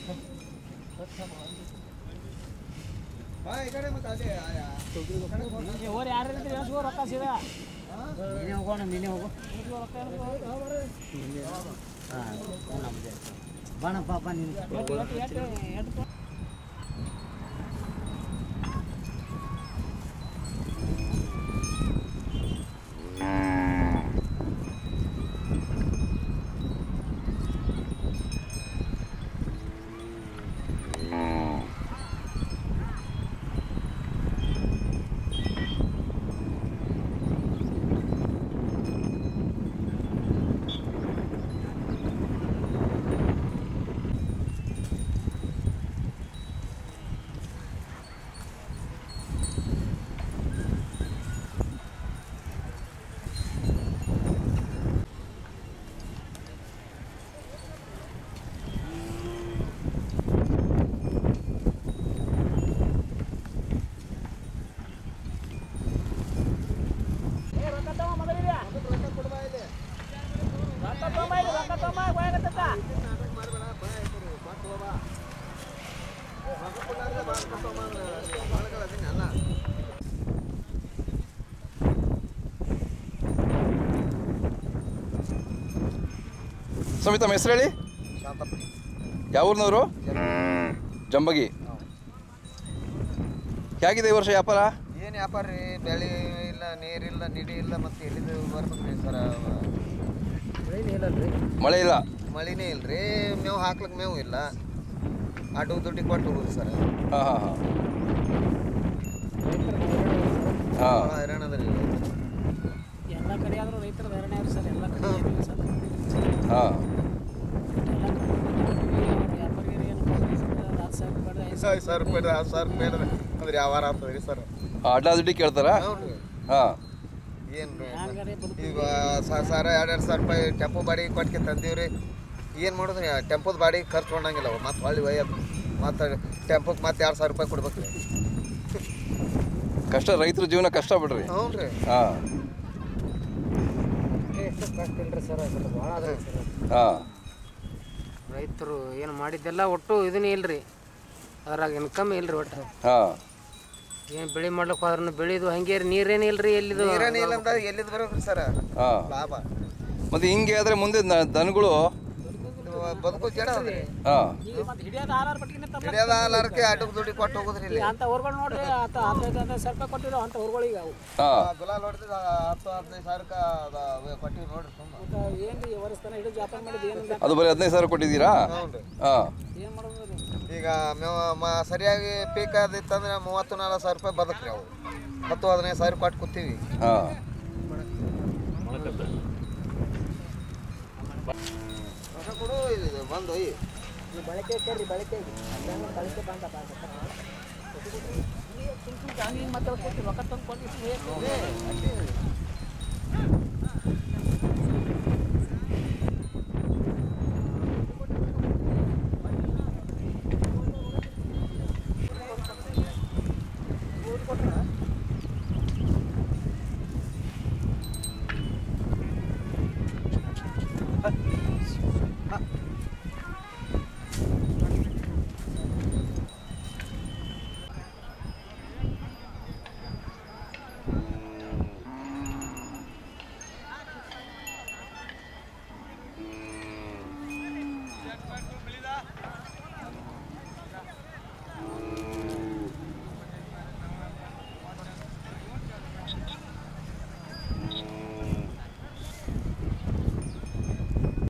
Or ಯಾರು ಎಣಿಸ್ಕೋ ರೊಕ್ಕ ಸೀದಾ ನೀನೇ ಹೋಗೋಣ ನೀನೇ ಹೋಗು ಎಣಿಸ್ಕೋ ರೊಕ್ಕ ಎಣಿಸ್ಕೋ. ಹಾಂ ನಮ್ಮದೇ ಬಣ ಪಾಪ ನೀನು ಎಟ್ಟು ಎಟ್ಟು ಎಟ್ಟು ಎಟ್ಟು ಏ, ರೊಕ್ಕ ತಗೋ ಮೊದಲಿಗೆ. ರೊಕ್ಕ ತಗೊಂಬ ಇಲ್ಲಿ, ರೊಕ್ಕ ತಗೊಂಬ, ಹೋಗಕತ್ತತ್ತ. ಸ್ವಾಮಿ ತಮ್ಮ ಹೆಸರು ಹೇಳಿ ಯಾವ ಊರಿನವರು ಜಂಬಗಿ ಹೇಗಿದೆ ಈ ವರ್ಷ ವ್ಯಾಪಾರ ಏನು ವ್ಯಾಪಾರ ರೀ ಬೆಳೆ ಇಲ್ಲ ನೀರಿಲ್ಲ ನಿಡಿ ಇಲ್ಲ ಮತ್ತು ಎಲ್ಲಿಂದ ಬರ್ಬೇಕ್ರಿ ಸರ ಮಳೆ ಇಲ್ಲ ಮಳಿನೇ ಇಲ್ಲ ರೀ ಮೇವು ಹಾಕ್ಲಿಕ್ಕೆ ಮೇವು ಇಲ್ಲ ಆಟೋ ದುಡ್ಡಿಗೆ ಕೊಟ್ಟು ಹೋಗುದು ಸರ್ ಹಾಂ ಹಾಂ ಹಾಂ ಹಾಂ ಭಾಳ ಹೈರಾಣ ಅದ ರೀ ಎಲ್ಲ ಕಡೆ ಆದ್ರೂ ರೈತರ ಧರಣಿ ಅವ್ರಿ ಸರ್ ಎಲ್ಲ ಕಡೆ ಏನಿಲ್ಲ ಸರ್ ಹಾಂ ಎಲ್ಲ ಕಡೆ ವ್ಯಾಪಾರಿಗರಿಗೆ ಏನು ಕಮ್ಮಿ ಸಿಗ್ತದೆ, ಹತ್ತು ಸಾವಿರ ರೂಪಾಯಿ ಐದು ಸಾವಿರ ಸಾವಿರ ರೂಪಾಯಿ ಹತ್ತು ಸಾವಿರ ರೂಪಾಯಿ ಅಂದ್ರೆ ವ್ಯವಹಾರ ಆಗ್ತದೆ ರೀ ಸರ್ ಅಡ್ಡ ದುಡ್ಡಿ ಕೇಳ್ತಾರಾ ಹ್ಞೂ ರೀ ಹಾಂ ಏನು ರೀ ಹ್ಯಾಂಗಾರೆ ಬದುಕು ಈಗ ಸಾವಿರ ಸಾವಿರ ಎರಡು ಎರಡು ಸಾವಿರ ರೂಪಾಯಿ ಟೆಂಪೋ ಬಾಡಿಗೆ ಕೊಟ್ಕೆ ತಂದೀವಿ ರೀ ಏನು ಮಾಡೋದು ಟೆಂಪೋದ ಬಾಡಿಗೆ ಖರ್ಚು ಕೊಡಂಗಿಲ್ಲ ಅವು ಮತ್ತೆ ಹೊಳ್ಳಿ ಒಯ್ಯೋದು ಮತ್ತು ಟೆಂಪೋಗೆ ಮತ್ತೆ ಎರಡು ಸಾವಿರ ರೂಪಾಯಿ ಕೊಡ್ಬೇಕು ರೀ ಕಷ್ಟ ರೈತರ ಜೀವನ ಕಷ್ಟ ಬಿಡ್ರಿ ಹ್ಞೂ ರೀ ಹಾಂ ಎಷ್ಟು ಕಷ್ಟ ಇಲ್ರಿ ಸರ್ ಅದು ಭಾಳ ಅದ ಸರ್ ಹಾಂ ರೈತರು ಏನು ಮಾಡಿದ್ದೆಲ್ಲ ಒಟ್ಟು ಇದನ್ನೇ ಇಲ್ರಿ ಅದ್ರಾಗ ಇನ್ಕಮ್ ಇಲ್ರಿ ಒಟ್ಟು ಹಾಂ ಏನು ಬೆಳೆ ಮಾಡ್ಲಿಕ್ಕೆ ಹೋದ್ರೂ ಬೆಳೆದು ಹಂಗೆ ರೀ ನೀರೇನು ಇಲ್ರಿ ಎಲ್ಲಿದು ನೀರೇನೇ ಇಲ್ಲ ಅಂತ ಎಲ್ಲಿದ್ದು ಬರೋಕ್ರಿ ಸರ್ ಹಾಂ ಲಾಭ ಮತ್ತು ಹಿಂಗೆ ಆದರೆ ಮುಂದೆ ನ- ದನಗಳು ಇದು ಬದುಕು ಜಡ ಅದ್ರಿ ಹಾಂ ಈಗ ಮತ್ತೆ ಹಿಡಿಯೋದು ಆಧಾರ ಪಟ್ಟಿಗೆ ತಮ್ಮ ಹಿಡಿಯೋದ ಅಲ್ಲಾರಕ್ಕೆ ಆಟೋಗೆ ದುಡ್ಡು ಕೊಟ್ಟು ಹೋಗುದ್ರಿ ಇಲ್ಲಿ ಅಂತ ಊರುಗಳು ನೋಡ್ರಿ ಹತ್ತು ಹದಿನೈದು ಹದಿನೈದು ಸಾವಿರ ರೂಪಾಯಿ ಕೊಟ್ಟಿರೋ ಅಂತ ಊರುಗಳಿಗೆ ಅವು ಹಾಂ ಗುಲಾಲ್ ಹೊಡೆದು ಹತ್ತು ಹದಿನೈದು ಸಾವಿರಕ್ಕೆ ಅದು ಕೊಟ್ಟಿವಿ ನೋಡ್ರಿ ತುಂಬ ಮತ್ತು ಏನು ರೀ ವರ್ಷ ಹಿಡಿದು ವ್ಯಾಪಾರ ಮಾಡಿದ್ದು ಏನು ಅದು ಬರೀ ಹದಿನೈದು ಸಾವಿರ ಕೊಟ್ಟಿದ್ದೀರಾ ಹ್ಞೂ ರೀ ಹಾಂ ಏನು ಮಾಡೋದು ರೀ ಈಗ ಮೇವು ಮ ಸರಿಯಾಗಿ ಪೀಕ್ ಆದಿತ್ತಂದ್ರೆ ಮೂವತ್ತು ನಾಲ್ಕು ಸಾವಿರ ರೂಪಾಯಿ ಬದುಕ್ರಿ ಅವು ಹತ್ತು ಹದಿನೈದು ಸಾವಿರ ಕೊಟ್ಟು ಕೂತೀವಿ ಹಾಂ ರೊಕ್ಕ ಕೊಡು ಇದು ಬಂದು ಒಯ್ಯಿ ಬಳಕೆ ಕೇಳ್ರಿ ಬಳಕೆ ಬಳಕೆ ಬಂದ ಮತ್ತೆ ಕೊಟ್ಟು ರೊಕ್ಕ ತಂದು ಕೊಟ್ಟು